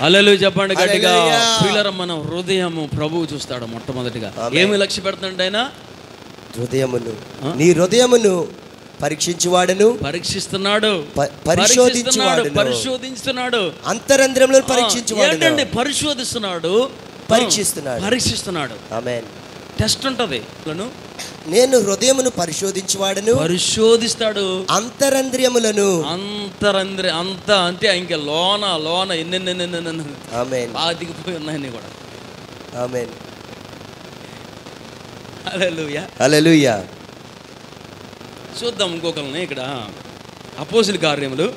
అల్లెలు చెప్పండి గట్టిగా హల్లెలూయా. ప్రియులరా మన హృదయము ప్రభువు చూస్తాడు మొట్టమొదటిగా ఆమేన్. ఏమి లక్ష్య పెడుతుంటే ఆయన హృదయమును ఆ? నీ హృదయమును పరీక్షించువాడును పరీక్షిస్తున్నాడు ప- పరిశోధిస్తున్నాడు పరిశోధించువాడును పరిశోధిస్తున్నాడు అంతరంధ్రములను ఆ, పరీక్షించువాడును ఏంటండి పరిశోధిస్తున్నాడు పరీక్షిస్తున్నాడు. పరీక్షిస్తున్నాడు ఆమేన్ టెస్ట్ ఉంటది లను నేను హృదయమును పరిశోధించువాడును పరిశోధిస్తాడు అంతరంద్రియములను అంతరంద్రి అంత అంటే ఇంకా లోన లోన ఎన్నెన్నెన్నెన్న ఆమేన్ బాగా దిగిపోయి ఉన్నాయని కూడా ఆమేన్ హల్లెలూయా హల్లెలూయా చూద్దాం ఇంకొకరిని ఇక్కడ అపోజిల్ కార్యములు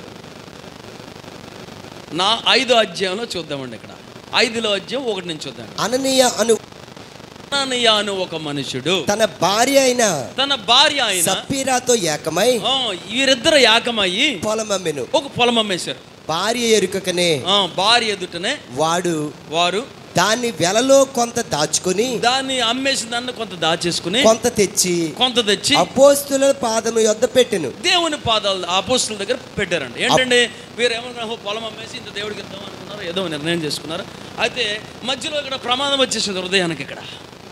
నా ఐదో అధ్యాయంలో చూద్దామండి ఇక్కడ ఐదులో అధ్యాయం ఒకటి నుంచి చూద్దాం అననీయ అను అననీయ అను ఒక మనుషుడు తన భార్య అయిన తన భార్య ఆయన సప్పీరాతో ఏకమై ఆ, వీరిద్దరు ఏకమయ్యి పొలమమ్మెను ఒక పొలం అమ్మేశారు భార్య ఎరుకకనే ఆ, భార్య ఎదుటనే వాడు వారు దాన్ని వెలలో కొంత దాచుకొని దాన్ని అమ్మేసిన దాన్ని కొంత దాచేసుకుని కొంత తెచ్చి కొంత తెచ్చి అపోస్తుల పాదము యొద్ద పెట్టెను దేవుని పాదాలు అపోస్తుల దగ్గర పెట్టారండి ఏంటంటే వీరు ఏమనుకున్నారు "ఓ, పొలం అమ్మేసి ఇంత దేవుడికి ఇద్దాం అనుకున్నారు ఏదో నిర్ణయం చేసుకున్నారు అయితే మధ్యలో ఇక్కడ ప్రమాదం వచ్చేసింది హృదయానికి ఇక్కడ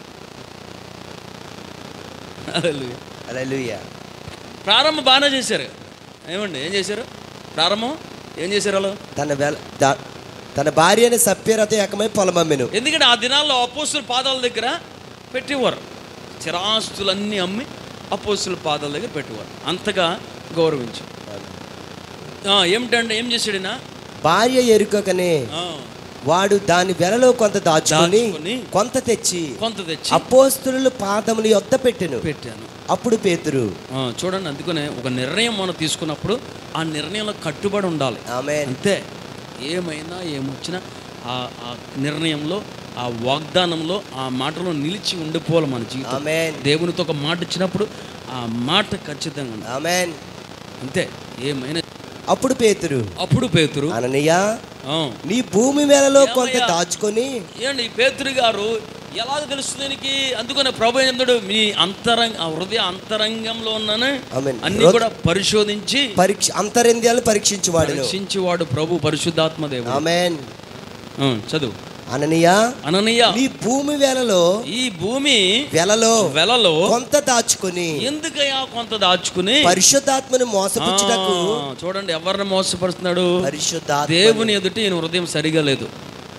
హల్లెలూయా. హల్లెలూయా ప్రారంభం బాగానే చేశారు ఏమండి ఏం చేశారు ప్రారంభం ఏం చేశారు వాళ్ళు తన వెల దా- తన భార్య అయిన సప్పీరాతో ఏకమై పొలమమ్మెను ఎందుకంటే ఆ దినాల్లో అపోస్తుల పాదాల దగ్గర పెట్టేవారు చిరాస్తులన్నీ అమ్మి అపోస్తుల పాదాల దగ్గర పెట్టేవారు అంతగా గౌరవించు ఆ, ఏమిటంటే ఏం చేశాడినా భార్య ఎరుకకనే ఆ, వాడు దాని వెలలో కొంత దాచుకొని దాచుకొని కొంత తెచ్చి కొంత తెచ్చి అపోస్తుల పాదముల యొద్ద పెట్టెను పెట్టాను అప్పుడు పేతురు ఆ, చూడండి అందుకనే ఒక నిర్ణయం మనం తీసుకున్నప్పుడు ఆ నిర్ణయంలో కట్టుబడి ఉండాలి ఆమె అంతే ఏమైనా ఏమొచ్చినా ఆ ఆ నిర్ణయంలో ఆ వాగ్దానంలో ఆ మాటలో నిలిచి ఉండిపోవాలి మన జీవితం ఆమెన్ దేవునితో ఒక మాట ఇచ్చినప్పుడు ఆ మాట ఖచ్చితంగా ఉండాలి ఆమెన్ అంతే ఏమైనా అప్పుడు పేతురు అప్పుడు పేతురు అననయ్య ఆ, నీ భూమి వేలలో కొంత ఏమయ్యా? దాచుకొని ఏండి ఈ పేతురు గారు ఎలాగ తెలుస్తుంది దీనికి అందుకనే ప్రభు ఏం చెప్తాడు మీ అంతరంగ ఆ హృదయ అంతరంగంలో ఉన్నాను ఆమెన్ అన్ని కూడా పరిశోధించి పరీక్ష అంతరింద్రియాలు పరీక్షించువాడును పరీక్షించేవాడు ప్రభు పరిశుద్ధాత్మ దేవుడు ఆమెన్ ఆ, చదువు అననీయ అననీయ నీ భూమి వేలలో ఈ భూమి వెలలో వెలలో కొంత దాచుకొని ఎందుకయ్యా కొంత దాచుకుని పరిశుద్ధాత్మను ఆ, మోసపుచ్చుటకు చూడండి ఎవరిని మోసపరుస్తున్నాడు పరిశుద్ధాత్మ దేవుని ఎదుట ఈయన హృదయం సరిగా లేదు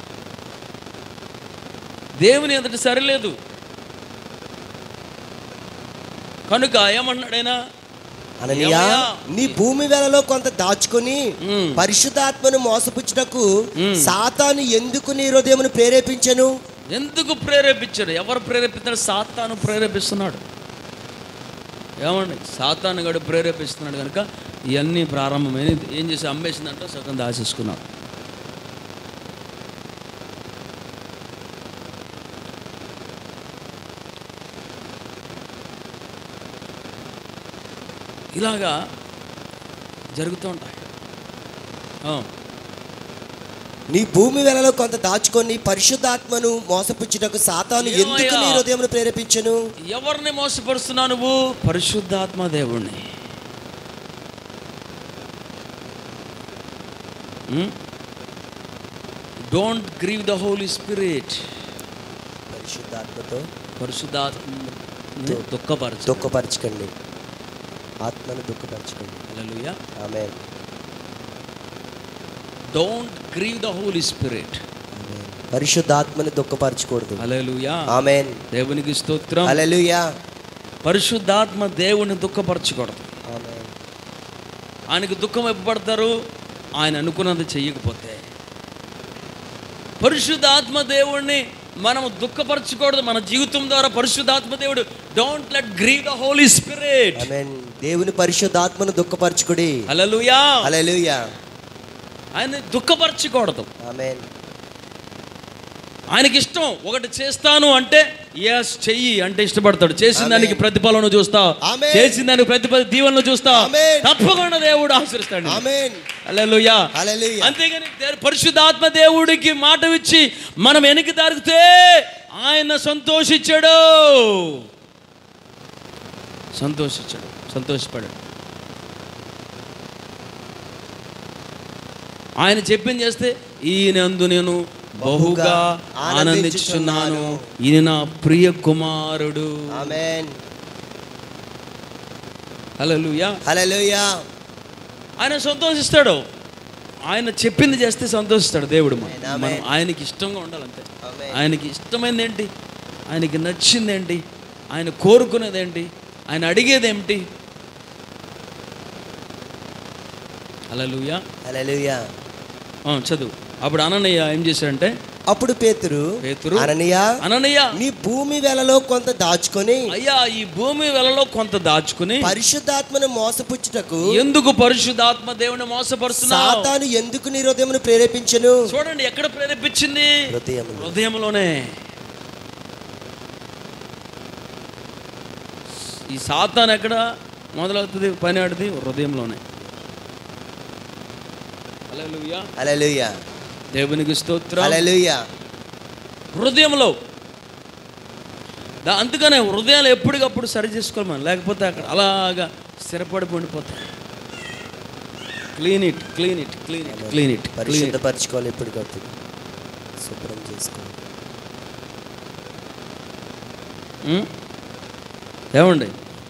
దేవుని ఎదుట సరిలేదు కనుక ఏమన్నాడైనా అననీయ ఏమయ్యా? నీ భూమి వేలలో కొంత దాచుకొని ఉమ్, పరిశుద్ధాత్మను మోసపుచ్చుటకు సాతాను ఎందుకు నీ హృదయమును ప్రేరేపించను ఎందుకు ప్రేరేపించాడు ఎవరు ప్రేరేపిస్తాడు సాతాను ప్రేరేపిస్తున్నాడు ఏమండి సాతాను గడు ప్రేరేపిస్తున్నాడు కనుక ఇవన్నీ ప్రారంభమైన ఏం చేసి అమ్మేసిందంటే సగం దాచేసుకున్నాడు ఇలాగా జరుగుతూ ఉంటాయి ఆ, నీ భూమి వేలలో కొంత దాచుకొని పరిశుద్ధాత్మను మోసపుచ్చుటకు సాతాను ఎందుకు ఏమయ్యా? నీ హృదయమును ప్రేరేపించను ఎవరిని మోసపరుస్తున్నావు నువ్వు పరిశుద్ధాత్మ దేవుణ్ణి don't grieve the Holy Spirit పరిశుద్ధాత్మతో పరిశుద్ధాత్మ దుఃఖపరచు దుఃఖపరచకండి ఆత్మను దుఃఖపరచకండి హల్లెలూయా ఆమె don't grieve the Holy Spirit పరిశుద్ధాత్మని దుఃఖపరచకూడదు హల్లెలూయా ఆమెన్ దేవునికి స్తోత్రం హల్లెలూయా పరిశుద్ధాత్మ దేవుని దుఃఖపరచకూడదు ఆమెన్ ఆయనకు దుఃఖం ఎప్పుపడతారు ఆయన అనుకున్నది చెయ్యకపోతే పరిశుద్ధాత్మ దేవుణ్ణి మనం దుఃఖపరచకూడదు మన జీవితం ద్వారా పరిశుద్ధాత్మ దేవుడు don't let grieve the Holy Spirit amen దేవుని పరిశుద్ధాత్మను దుఃఖపరచుకుడి హల్లెలూయా హల్లెలూయా ఆయన దుఃఖపరచకూడదు ఆమెన్ ఆయనకి ఇష్టం ఒకటి చేస్తాను అంటే ఎస్ చెయ్యి అంటే ఇష్టపడతాడు చేసిన దానికి ప్రతిఫలం చూస్తావు ఆమేన్. చేసిన దానికి ప్రతిఫల దీవెనలు చూస్తావు ఆమేన్. తప్పకుండా దేవుడు ఆశ్రయిస్తాడు ఆమెన్ హల్లెలూయా హల్లెలూయా అంతేగాని దే- పరిశుద్ధాత్మ దేవుడికి మాట ఇచ్చి మనం వెనక్కి దారితే ఆయన సంతోషించాడు సంతోషించాడు సంతోషపడాడు ఆయన చెప్పింది చేస్తే ఈయనందు నేను బహుగా ఆనందించుచున్నాను ఈయన నా ప్రియ కుమారుడు ఆమెన్ హల్లెలూయా హల్లెలూయా ఆయన సంతోషిస్తాడు ఆయన చెప్పింది చేస్తే సంతోషిస్తాడు దేవుడు మనం ఆమేన్. మనం ఆయనకి ఇష్టంగా ఉండాలంతే ఆమేన్ ఆయనకి ఇష్టమైనది ఏంటి ఆయనకి నచ్చింది ఏంటి ఆయన కోరుకునేది ఏంటి ఆయన అడిగేది ఏమిటి హల్లెలూయా హల్లెలూయా ఆ, చదువు అప్పుడు అననయ్య ఏం చేశాడంటే అప్పుడు పేతురు పేతురు అననీయ అననయ్య నీ భూమి వెలలో కొంత దాచుకొని అయ్యా ఈ భూమి వెలలో కొంత దాచుకుని పరిశుద్ధాత్మను మోసపుచ్చుటకు ఎందుకు పరిశుద్ధాత్మ దేవుని మోసపరుస్తున్నావు సాతాను ఎందుకు నీ హృదయమును ప్రేరేపించను చూడండి ఎక్కడ ప్రేరేపించింది హృదయమును హృదయంలోనే ఈ సాతాన్ ఎక్కడ మొదలవుతుంది పని ఆడుతుంది హృదయంలోనే హల్లెలూయా హల్లెలూయా దేవునికి స్తోత్రం హల్లెలూయా హృదయంలో దా అందుకనే హృదయాలు ఎప్పటికప్పుడు సరి చేసుకోవాలి మనం లేకపోతే అక్కడ అలాగా స్థిరపడి ఉండిపోతాయి clean it clean it clean it clean it clean it పరిశుద్ధపరచుకోవాలి ఎప్పటికప్పుడు శుభ్రం చేసుకోవాలి ఉం? ఏమండి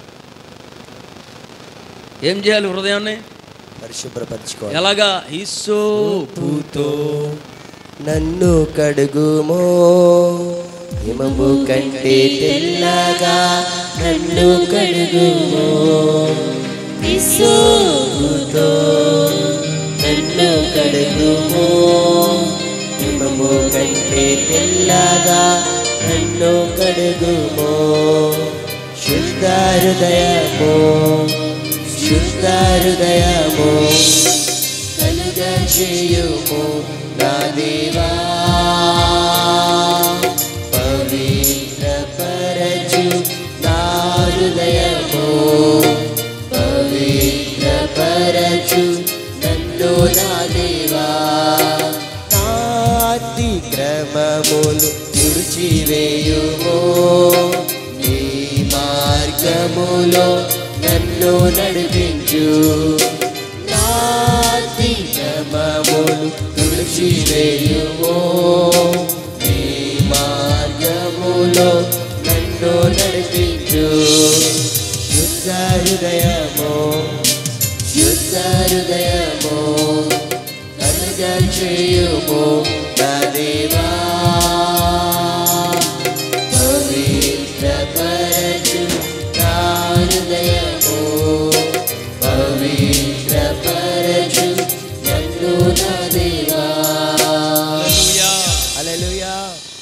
ఏం చేయాలి హృదయాన్ని పరిశుభ్రపరచుకోవాలి ఎలాగా ఈసోపుతో నన్ను కడుగుమో హిమము కంటే తెల్లగా నన్ను కడుగుమో విసోగుతో నన్ను కడుగుమో హిమము కంటే తెల్లగా నన్ను కడుగుమో శుద్ధ హృదయమో శుద్ధ హృదయమో కలుగ చేయుము నా దేవా పవిత్ర పరచు నా హృదయము పవిత్ర పరచు నన్ను నా దేవా నాతి క్రమములు తుడిచివేయుము నీ మార్గములో నన్ను నడిపించు నాతి క్రమములు తుడిచివేయుము నీ మార్గములో నన్ను నడిపించు శుద్ధ హృదయము శుద్ధ హృదయము కనుక చేయుము నా దేవా పవిత్ర పరచు నా హృదయము పవిత్ర పరచు నన్ను నా దేవా హల్లెలూయా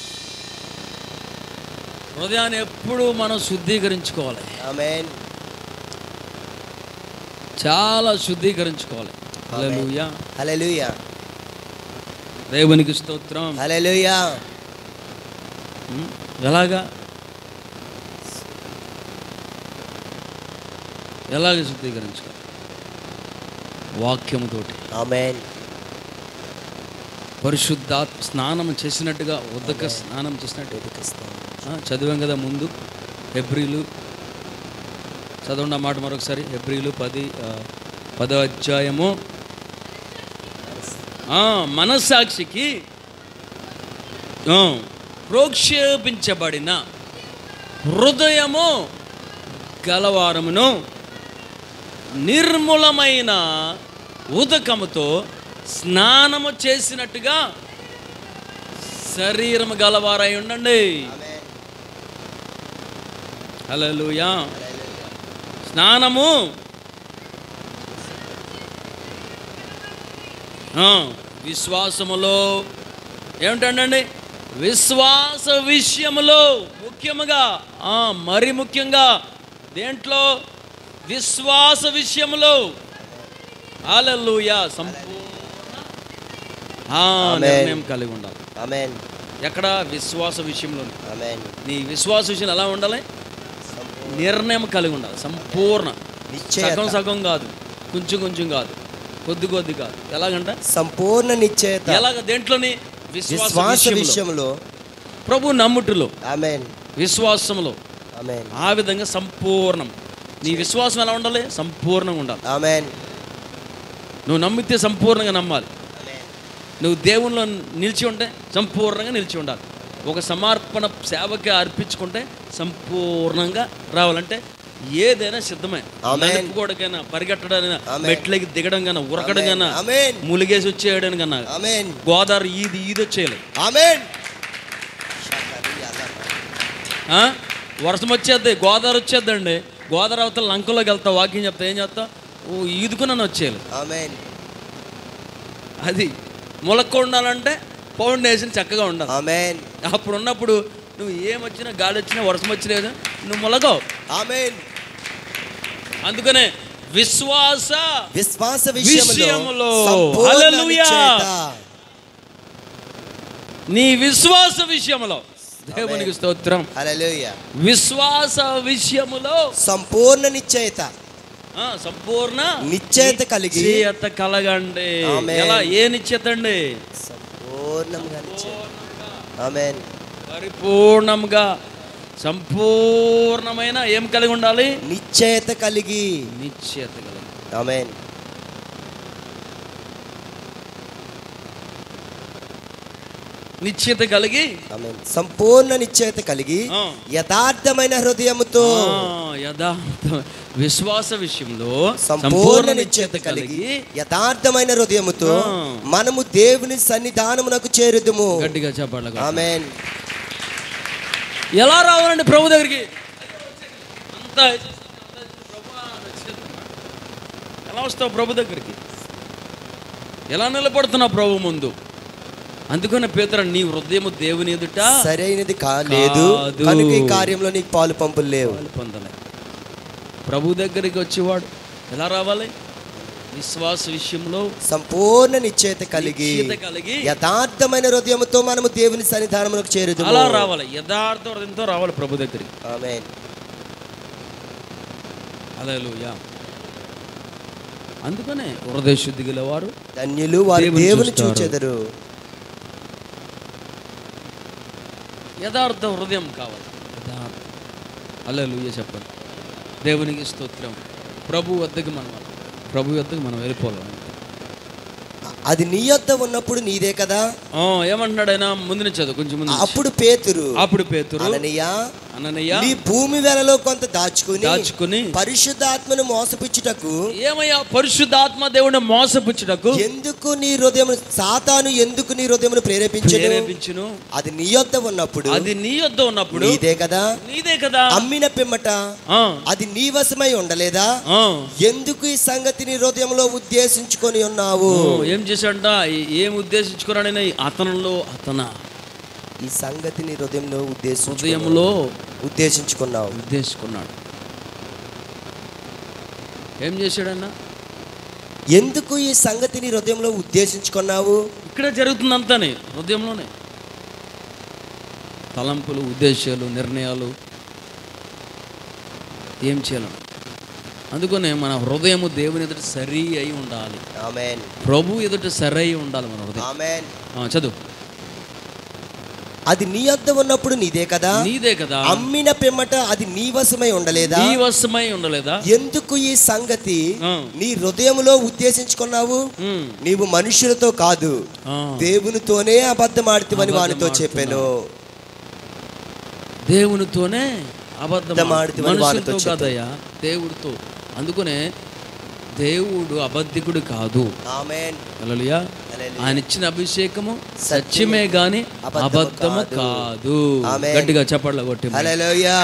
హృదయాన్ని ఎప్పుడు మనం శుద్ధీకరించుకోవాలి ఆమేన్ చాలా శుద్ధీకరించుకోవాలి హల్లెలూయా హల్లెలూయా దేవునికి స్తోత్రం హల్లెలూయా ఉం? ఎలాగా ఎలాగ శుద్ధీకరించుకోవాలి వాక్యముతోటి ఆమేన్ పరిశుద్ధాత్మ స్నానం చేసినట్టుగా ఉదక స్నానం చేసినట్టు ఆ, చదివాం కదా ముందు హెబ్రిలు చదవండి ఆ మాట మరొకసారి హెబ్రిలు పది ఆ, పదో అధ్యాయము ఆ, మనస్సాక్షికి ఆ, ప్రోక్షేపించబడిన హృదయము గలవారమును నిర్మూలమైన ఉదకముతో స్నానము చేసినట్టుగా శరీరము గలవారై ఉండండి హల్లెలూయా స్నానము ఆ, విశ్వాసములో ఏమిటండి విశ్వాస విషయములో ముఖ్యముగా ఆ, మరి ముఖ్యంగా దేంట్లో విశ్వాస విషయములో హల్లెలూయా సంపూర్ణ ఆ, ఆమేన్. నిర్ణయం కలిగి ఉండాలి ఆమేన్ ఎక్కడ విశ్వాస విషయంలో ఆమేన్ నీ విశ్వాస విషయం ఎలా ఉండాలి నిర్ణయం కలిగి ఉండాలి సంపూర్ణ నిశ్చయత. సగం సగం కాదు కొంచెం కొంచెం కాదు కొద్ది కొద్ది కాదు ఎలాగంట సంపూర్ణ నిశ్చయత ఎలాగ దేంట్లోని విశ్వాస విశ్వాస విషయంలో. విషయంలో ప్రభు నమ్ముటిలో ఆమేన్ విశ్వాసంలో ఆమేన్ ఆ విధంగా సంపూర్ణం నీ విశ్వాసం ఎలా ఉండాలి సంపూర్ణంగా ఉండాలి ఆమేన్ నువ్వు నమ్మితే సంపూర్ణంగా నమ్మాలి నువ్వు దేవునిలో నిలిచి ఉంటే సంపూర్ణంగా నిలిచి ఉండాలి ఒక సమర్పణ సేవకి అర్పించుకుంటే సంపూర్ణంగా రావాలంటే ఏదైనా సిద్ధమే ఆమేన్. నడుపుకోవడానికైనా పరిగెట్టడానికైనా ఆమేన్. మెట్లకి దిగడం కన్నా ఉరకడం కన్నా ఆమేన్ ములిగేసి వచ్చేయడం కన్నా ఆమేన్ గోదావరి ఈది ఈది వచ్చేయాలి ఆమేన్ ఆ? వర్షం వచ్చేద్ది గోదావరి వచ్చేద్దండి గోదావరి అవతల లంకలోకి వెళ్తా వాకింగ్ చెప్తా ఏం చేస్తా ఓ ఈదుకున్నాను వచ్చేయాలి ఆమేన్ అది మొలక్క ఉండాలంటే ఫౌండేషన్ చక్కగా ఉండాలి ఆమేన్ అప్పుడు ఉన్నప్పుడు నువ్వు ఏమొచ్చినా గాలి వచ్చినా వర్షం వచ్చినా ఏదో నువ్వు మొలగవు ఆమేన్ అందుకనే విశ్వాస విశ్వాస విషయములో. విషయములో సంపూర్ణ హల్లెలూయా. నిశ్చయత. నీ విశ్వాస విషయంలో దేవునికి స్తోత్రం హల్లెలూయా విశ్వాస విషయములో సంపూర్ణ నిశ్చయత ఆ, సంపూర్ణ నిశ్చయత కలిగి నిశ్చయత కలగండి ఆమేన్. ఎలా ఏ నిశ్చయత అండి సంపూర్ణంగా నిశ్చయత ఆమేన్ పరిపూర్ణంగా సంపూర్ణమైన ఏం కలిగి ఉండాలి నిశ్చయత కలిగి నిశ్చయత కలిగి ఆమేన్ నిశ్చయత కలిగి ఆమేన్ సంపూర్ణ నిశ్చయత కలిగి ఆ. యథార్థమైన హృదయముతో ఆ, యథార్థ విశ్వాస విషయంలో సంపూర్ణ నిశ్చయత కలిగి యథార్థమైన హృదయముతో ఆ. మనము దేవుని సన్నిధానమునకు చేరుదుము గట్టిగా చెప్పాలి ఆమేన్ ఎలా రావాలండి ప్రభు దగ్గరికి అంతా ఎలా వస్తావు ప్రభు దగ్గరికి ఎలా నిలబడుతున్నావు ప్రభు ముందు అందుకనే పేదర నీ హృదయము దేవుని ఎదుట సరైనది కాలేదు కాదు. కనుక ఈ కార్యంలో నీకు పాలు పంపులు లేవు పాలు పొందలే ప్రభు దగ్గరికి వచ్చేవాడు ఎలా రావాలి విశ్వాస విషయంలో సంపూర్ణ నిశ్చయత కలిగి నిశ్చయత కలిగి యథార్థమైన హృదయముతో మనము దేవుని సన్నిధానమునకు చేరుదుము అలా రావాలి యథార్థ హృదయంతో రావాలి ప్రభు దగ్గరికి ఆమేన్ అలలుయా అందుకనే హృదయ శుద్ధి గలవారు ధన్యులు వారు దేవుని దేవుని చూస్తారు. చూచెదరు యథార్థ హృదయం కావాలి యథార్థ అలలుయ చెప్పండి దేవునికి స్తోత్రం ప్రభు వద్దకు మనం ప్రభు వద్దకు మనం వెళ్ళిపోవాలి అది నీ యొద్ద ఉన్నప్పుడు నీదే కదా ఆ, ఏమంటున్నాడు ఆయన ముందు చదువు కొంచెం ముందు నుంచి. అప్పుడు పేతురు అప్పుడు పేతురు అననీయ అననయ్య నీ భూమి వెలలో కొంత దాచుకుని దాచుకుని పరిశుద్ధాత్మను మోసపుచ్చుటకు ఏమయ్యా పరిశుద్ధాత్మ దేవుని మోసపుచ్చుటకు ఎందుకు నీ హృదయం సాతాను ఎందుకు నీ హృదయమును ప్రేరేపించను ప్రేరేపించును అది నీ యొద్ద ఉన్నప్పుడు అది నీ వద్ద ఉన్నప్పుడు నీదే కదా నీదే కదా అమ్మిన పిమ్మట ఆ, అది నీ వశమై ఉండలేదా ఆ. ఎందుకు ఈ సంగతిని హృదయంలో ఉద్దేశించుకొని ఉన్నావు ఓ, ఏం చేశాడంట ఏ- ఏం ఉద్దేశించుకున్నాడని అతనిలో అతన ఈ సంగతిని హృదయంలో ఉద్దేశించు హృదయంలో ఉద్దేశించుకున్నావు ఉద్దేశించుకున్నాడు ఏం చేశాడన్నా ఎందుకు ఈ సంగతిని హృదయంలో ఉద్దేశించుకున్నావు ఇక్కడ జరుగుతుంది అంతానే హృదయంలోనే తలంపులు ఉద్దేశాలు నిర్ణయాలు ఏం చేయాలి అందుకనే మన హృదయము దేవుని ఎదుట సరి అయి ఉండాలి ఆమేన్ ప్రభు ఎదుట సరి అయి ఉండాలి మన హృదయం ఆమేన్ ఆ, చదువు అది నీ యొద్ద ఉన్నప్పుడు నీదే కదా నీదే కదా అమ్మిన పిమ్మట అది నీ వశమై ఉండలేదా నీ వశమై ఉండలేదా ఎందుకు ఈ సంగతి ఆ. నీ హృదయంలో ఉద్దేశించుకున్నావు ఉమ్. నీవు మనుషులతో కాదు ఆ. దేవునితోనే అబద్ధం ఆడుతావని వానితో అబద్ధం చెప్పాను దేవునితోనే అబద్ధం అబద్ధం ఆడుతావని మనుషులతో వారితో కాదయ్యా దేవుడితో అందుకనే దేవుడు అబద్ధికుడు కాదు ఆమేన్ హల్లెలూయా హల్లెలూయా. ఆయన ఇచ్చిన అభిషేకము సత్యమే గాని అబద్ధము అబద్ధము కాదు. కాదు ఆమేన్. గట్టిగా చెప్పట్ల కొట్టి హల్లెలూయా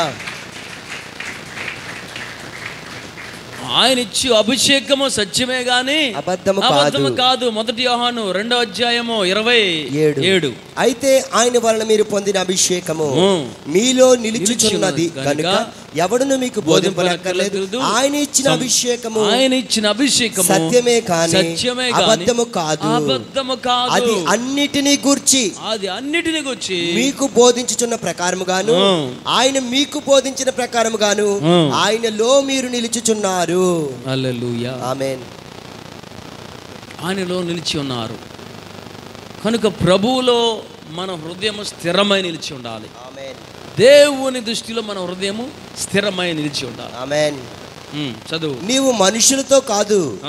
ఆయన ఇచ్చి అభిషేకము సత్యమే గాని అబద్ధము అబద్ధము కాదు. కాదు మొదటి యోహాను రెండో అధ్యాయము ఇరవై ఏడు. ఏడు అయితే ఆయన వలన మీరు పొందిన అభిషేకము ఉమ్. మీలో నిలుచుచున్నది నిలుచున్నది కనుక గనుక ఎవడును మీకు బోధింపనక్కర్లేదు బోధింపనక్కర్లేదు. ఆయన ఇచ్చిన సం- అభిషేకము ఆయన ఇచ్చిన అభిషేకము సత్యమే కాని సత్యమే గాని అబద్ధము కాదు అబద్ధము కాదు అది అన్నిటినీ గూర్చి అది అన్నిటిని గురించి మీకు బోధించుచున్న ప్రకారముగాను ఉమ్. ఆయన మీకు బోధించిన ప్రకారముగాను ఉమ్. ఆయనలో మీరు నిలుచుచున్నారు హల్లెలూయా ఆమేన్ ఆయనలో నిలిచి ఉన్నారు కనుక ప్రభువులో మన హృదయం స్థిరమై నిలిచి ఉండాలి ఆమేన్ దేవుని దృష్టిలో మన హృదయము స్థిరమై నిలిచి ఉండాలి ఆమేన్ ఉమ్, చదువు నీవు మనుషులతో కాదు ఆ,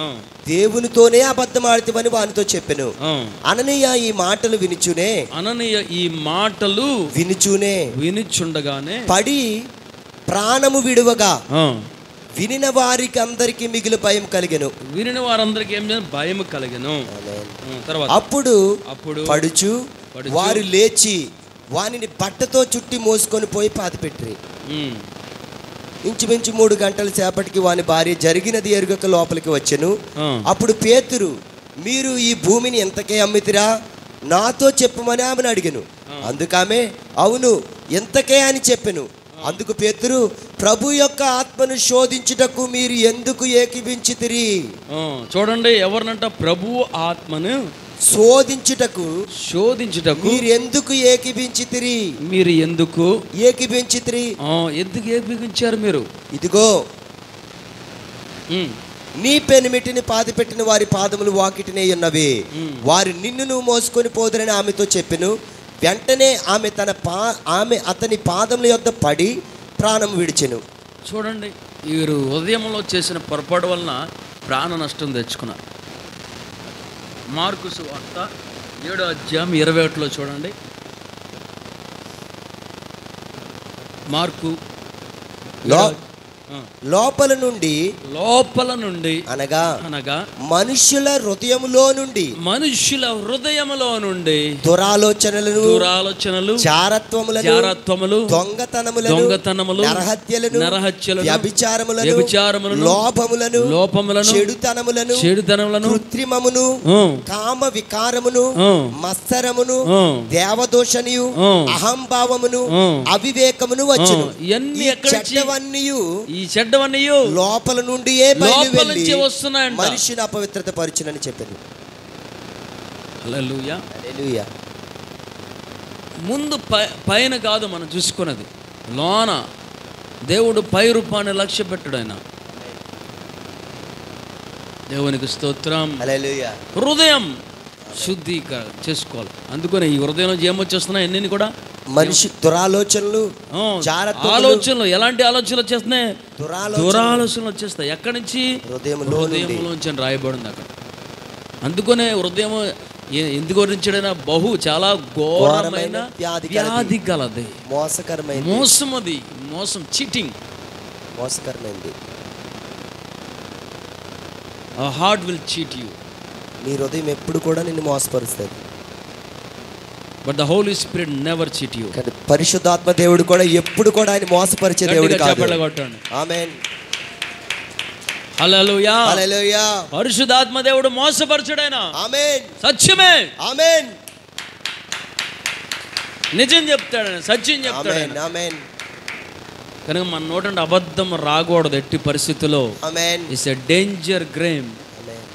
దేవునితోనే అబద్ధం ఆడితేవని వానితో చెప్పెను ఆ. అననీయ ఈ మాటలు వినిచునే అననీయ ఈ మాటలు వినుచునే వినిచుండగానే పడి ప్రాణము విడువగా ఆ, వినిన వారికి అందరికి మిగిలి భయం కలిగెను వినిన వారందరికీ ఏం చేయాలి భయం కలిగను ఆ, తర్వాత అప్పుడు అప్పుడు పడుచు పడుచు. వారు లేచి వానిని బట్టతో చుట్టి మోసుకొని పోయి పాతిపెట్టిరి ఉమ్, ఇంచుమించు మూడు గంటల సేపటికి వాని భార్య జరిగినది ఎరుగక లోపలికి వచ్చెను ఆ, అప్పుడు పేతురు మీరు ఈ భూమిని ఎంతకే అమ్మితిరా నాతో చెప్పమని ఆమెను అడిగాను అందుకామె అవును ఎంతకే అని చెప్పెను అందుకు పేతురు ప్రభు యొక్క ఆత్మను శోధించుటకు మీరు ఎందుకు ఏకీభించితిరి ఆ, చూడండి ఎవరినంట ప్రభు ఆత్మను శోధించుటకు శోధించుటకు మీరు ఎందుకు ఏకీభించితిరి మీరు ఎందుకు ఏకీభించితిరి ఆ, ఎందుకు ఏపించారు మీరు ఇదిగో ఉమ్, నీ పెనిమిటిని పాతిపెట్టిన వారి పాదములు వాకిటినే ఉన్నవి వారి నిన్నును మోసుకొని పోదురని ఆమెతో చెప్పెను వెంటనే ఆమె తన పా ఆమె అతని పాదముల యొద్ద పడి ప్రాణం విడిచెను చూడండి వీరు ఉదయంలో చేసిన పొరపాటు వలన ప్రాణ నష్టం తెచ్చుకున్నారు మార్కు వార్త ఏడో అధ్యాయం ఇరవై ఒకటిలో చూడండి మార్కు లో ఏడో- ఆ, లోపల నుండి లోపల నుండి అనగా అనగా మనుషుల హృదయములో నుండి మనుష్యుల హృదయములో నుండి దురాలోచనలను దురాలోచనలు చారత్వములను జారత్వములు దొంగతనములను దొంగతనములు నరహత్యలను నరహత్యలను వ్యభిచారములను వ్యభిచారములను లోభములను లోపములను చెడుతనములను చెడుతనములను కృత్రిమమును ఆ, కామ వికారమును ఆ, మత్సరమును ఆ, దేవదోషనియు ఆ. అహంభావమును ఆ. అవివేకమును ఆ, వచ్చును ఇవన్నీ ఈ ఎక్కడి నుంచి చెడ్డవన్నీయు ఈ చెడ్డవన్నీ లోపల నుండియే లోపల బయలువెళ్ళి నుంచి వస్తున్నాయంట మనిషిని అపవిత్రత పరుచునని చెప్పింది హల్లెలూయా హల్లెలూయా. ముందు పై పైన కాదు మనం చూసుకున్నది లోన దేవుడు పై రూపాన్ని లక్ష్య పెట్టాడు ఆయన దేవునికి స్తోత్రం హల్లెలూయా. హృదయం శుద్ధీకర చేసుకోవాలి అందుకని ఈ హృదయం నుంచి ఏమొచ్చేస్తున్నాయి ఎన్ని కూడా మనిషి దురాలోచనలు ఆ, జాగ్రత్తలు. ఆలోచనలు ఎలాంటి ఆలోచనలు వచ్చేస్తున్నాయి దురాలోచన దురాలోచనలు వచ్చేస్తాయి ఎక్కడి నుంచి హృదయంలో నుండి హృదయంలోంచి అని రాయబడింది అక్కడ అందుకనే హృదయం ఏ- ఎందుకు వర్ణించాడైనా బహు చాలా ఘోరమైన ఘోరమైన వ్యాధి కలది. వ్యాధి కలది మోసకరమైంది మోసం అది మోసం చీటింగ్ మోసకరమైంది హార్ట్ విల్ చీట్ యూ నీ హృదయం ఎప్పుడు కూడా నిన్ను మోసపరుస్తుంది but the Holy Spirit never cheat you కానీ పరిశుద్ధాత్మ దేవుడు కూడా ఎప్పుడు కూడా ఆయన మోసపరిచే దేవుడు కాదు చెప్పండి కొట్టండి ఆమేన్ హల్లెలూయా హల్లెలూయా పరిశుద్ధాత్మ దేవుడు మోసపరచుడైనా ఆమేన్ సత్యమే ఆమేన్ నిజం చెప్తాడు ఆయన, సత్యం చెప్తాడు ఆమేన్ ఆయన. ఆమేన్ కనుక మన నోట అబద్ధం రాకూడదు ఎట్టి పరిస్థితుల్లో amen it's a danger game amen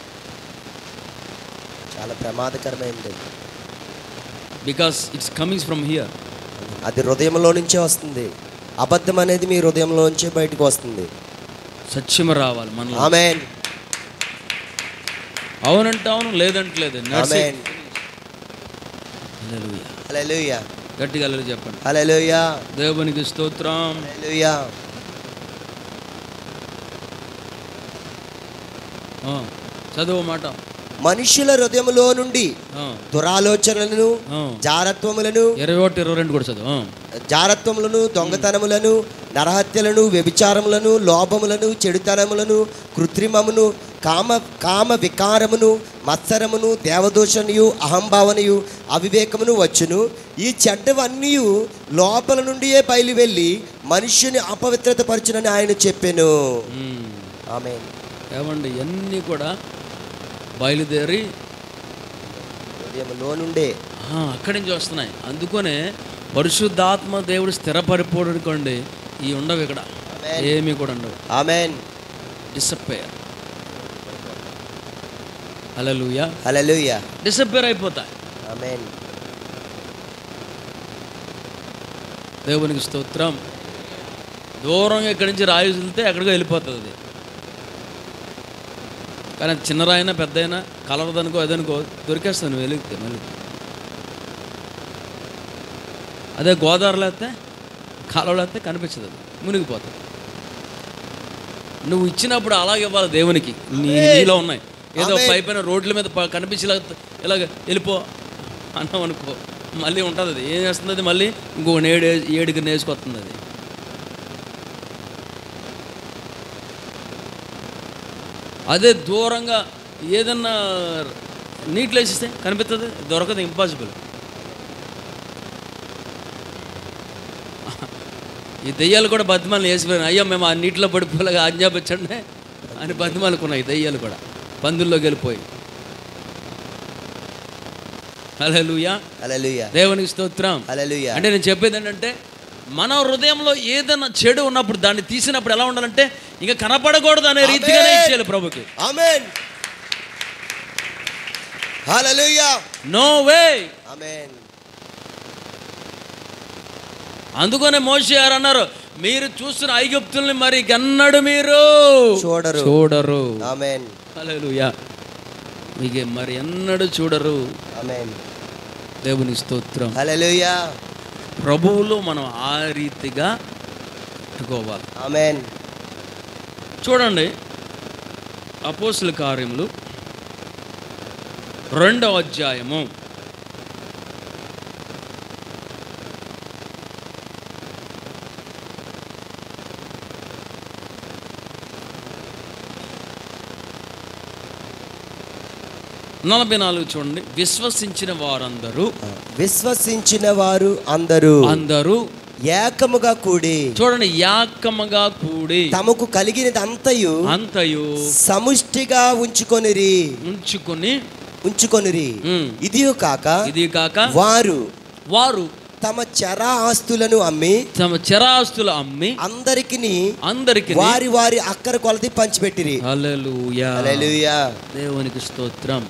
చాలా ప్రమాదకరమైనది because it's comings from here అది హృదయంలో నుంచే వస్తుంది అబద్ధం అనేది మీ హృదయంలో నుంచే బయటకు వస్తుంది సత్యం రావాలి మనలో ఆమేన్ అవునంటే అవును లేదంటే లేదు ఆమేన్ హల్లెలూయా. హల్లెలూయా గట్టిగా హల్లెలూయా చెప్పండి హల్లెలూయా దేవునికి స్తోత్రం హల్లెలూయా ఆ, చదువు మాట మనుషుల హృదయములో నుండి ఆ, దురాలోచనలను ఆ. జారత్వములను ఇరవై ఒకటి ఇరవై రెండు కూడా చదువు ఆ. జారత్వములను దొంగతనములను నరహత్యలను వ్యభిచారములను లోభములను చెడుతనములను కృత్రిమమును కామ కామ వికారమును మత్సరమును దేవదోషనియు అహంభావనయు అవివేకమును వచ్చును ఈ చెడ్డవన్నీ లోపల నుండియే బయలు వెళ్ళి మనుష్యుని అపవిత్రత పరచునని ఆయన చెప్పాను ఉమ్. ఆమె ఏమండి ఇవన్నీ కూడా బయలుదేరి హృదయంలో నుండే ఆ, అక్కడి నుంచి వస్తున్నాయి అందుకనే పరిశుద్ధాత్మ దేవుడు స్థిరపడిపోడు అనుకోండి ఈ ఉండవు ఇక్కడ ఆమేన్. ఏమీ కూడా ఉండవు amen disappear hallelujah hallelujah disappear అయిపోతాయి ఆమెన్ దేవునికి స్తోత్రం దూరంగా ఇక్కడి నుంచి రాయి వదిలితే ఎక్కడికో వెళ్ళిపోతుంది అది కానీ అది చిన్న రాయినా పెద్ద అయినా కలవదనుకో అదనుకో దొరికేస్తుంది నువ్వు వెలిగితే మళ్ళీ అదే గోదావరిలో అయితే కాలువలో అయితే కనిపించదు అది మునిగిపోతుంది నువ్వు ఇచ్చినప్పుడు అలాగే ఇవ్వాలి దేవునికి నీ నీలో ఉన్నాయి ఏదో ఆమేన్. పై పైన రోడ్ల మీద ప- కనిపించి ఇలా ఇలాగ వెళ్ళిపో అన్నాం అనుకో మళ్ళీ ఉంటుంది అది ఏం చేస్తుంది అది మళ్ళీ ఇంకో ఏడు ఏడుకి నేసుకొస్తుంది అది అదే దూరంగా ఏదన్నా నీటిలో వేసిస్తే కనిపిస్తుంది దొరకదు ఇంపాసిబుల్ ఈ దెయ్యాలు కూడా బతిమాలను వేసిపోయినాయి అయ్యో మేము ఆ నీటిలో పడిపోలేగా ఆజ్ఞాపించండి అని బతిమాలుకున్నాయి దెయ్యాలు కూడా పందుల్లోకి వెళ్ళిపోయి హల్లెలూయా హల్లెలూయా దేవునికి స్తోత్రం హల్లెలూయా అంటే నేను చెప్పేది ఏంటంటే మన హృదయంలో ఏదైనా చెడు ఉన్నప్పుడు దాన్ని తీసినప్పుడు ఎలా ఉండాలంటే ఇంకా కనపడకూడదు అనే రీతిగానే ఆమేన్. ఇచ్చేయాలి ప్రభుకి ఆమేన్ హల్లెలూయా నో వే ఆమేన్ అందుకనే మోషే గారు అన్నారు మీరు చూస్తున్న ఐగుప్తుల్ని మరి గన్నడు మీరు చూడరు. చూడరు ఆమేన్ హల్లెలూయా మీకు మరి ఎన్నడూ చూడరు ఆమేన్ దేవుని స్తోత్రం హల్లెలూయా ప్రభువులో మనం ఆ రీతిగా పెట్టుకోవాలి ఆమేన్ చూడండి అపోస్తుల కార్యములు రెండవ అధ్యాయము నలభై నాలుగు చూడండి విశ్వసించిన వారందరూ విశ్వసించిన వారు అందరూ అందరూ ఏకముగా కూడి చూడండి యాకముగా కూడి తమకు కలిగినది అంతయు అంతయు సముష్టిగా ఉంచుకొనిరి ఉంచుకొని ఉంచుకొనిరి ఉమ్, ఇదియు కాక ఇది కాక వారు వారు తమ చరా ఆస్తులను అమ్మి తమ చరాస్తులు అమ్మి అందరికి అందరికి వారి వారి అక్కర కొలది పంచిపెట్టిరి హల్లెలూయా హల్లెలూయా దేవునికి స్తోత్రం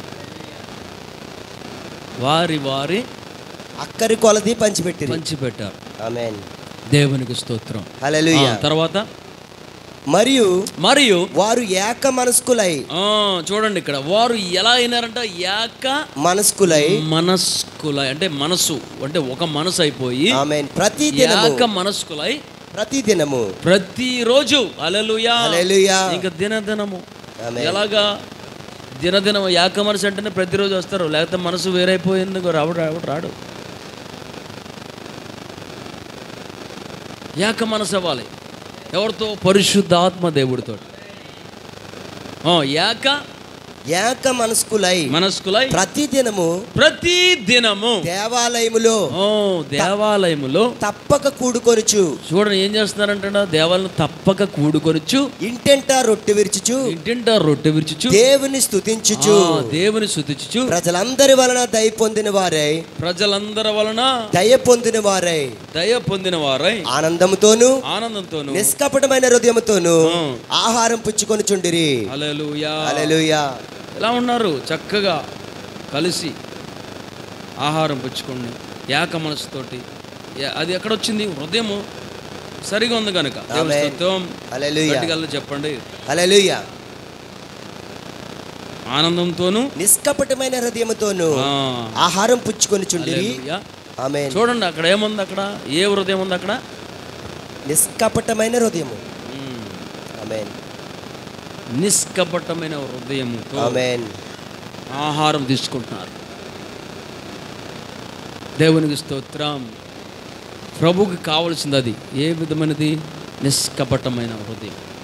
వారి వారి అక్కరి కొలది పంచిపెట్టిరి పంచిపెట్టారు ఆమేన్ దేవునికి స్తోత్రం హల్లెలూయా ఆ, తర్వాత మరియు మరియు వారు ఏక మనస్కులై ఆ, చూడండి ఇక్కడ వారు ఎలా అయినారంట ఏక మనస్కులై మనస్కుల అంటే మనసు అంటే ఒక మనసు అయిపోయి ఆమేన్ ప్రతి దినము ఏక మనస్కులై ప్రతి దినము ప్రతిరోజు అలలుయా హల్లెలూయా ఇంకా దినదినము ఆమేన్. ఎలాగా దినదినం ఏక మనసు అంటేనే ప్రతిరోజు వస్తారు లేకపోతే మనసు వేరైపోయింది రావడు రావడు రాడు ఏక మనసు అవ్వాలి ఎవరితో పరిశుద్ధాత్మ దేవుడితో ఆ, ఏక ఏక మనస్కులై మనస్కులై ప్రతి దినము ప్రతి దినము దేవాలయములో ఓ దేవాలయములో తప్పక కూడుకొనుచు చూడండి ఏం చేస్తున్నారంట దేవాలయం తప్పక కూడుకొనొచ్చు ఇంటెంట రొట్టె విరుచుచు ఇంటింటా రొట్టె విరుచుచు దేవుని స్తుతించుచు ఆ, దేవుని శుతించుచు ప్రజలందరి వలన దయ పొందిన వారై ప్రజలందరి వలన దయ పొందిన వారై దయ పొందిన వారై ఆనందముతోను ఆనందంతోను నిష్కపటమైన హృదయముతోను ఆ. ఆహారం పుచ్చుకొనుచుండిరి హల్లెలూయా హల్లెలూయా ఎలా ఉన్నారు చక్కగా కలిసి ఆహారం పుచ్చుకోండి ఏక మనసుతోటి ఏ- అది ఎక్కడొచ్చింది హృదయము సరిగా ఉంది కనుక దేవుని ఆమేన్. స్తోత్రం హల్లెలూయా గట్టిగా చెప్పండి హల్లెలూయా ఆనందంతోను నిష్కపటమైన హృదయముతోను ఆ, ఆహారం పుచ్చుకొనుచుండిరి హల్లెలూయా. ఆమె చూడండి అక్కడ ఏముంది అక్కడ ఏ హృదయం ఉంది అక్కడ నిష్కపటమైన హృదయము ఉమ్, ఆమేన్ నిష్కపటమైన హృదయముతో ఆమేన్ ఆహారం తీసుకుంటున్నారు దేవునికి స్తోత్రం ప్రభుకి కావలసింది అది ఏ విధమైనది నిష్కపటమైన హృదయం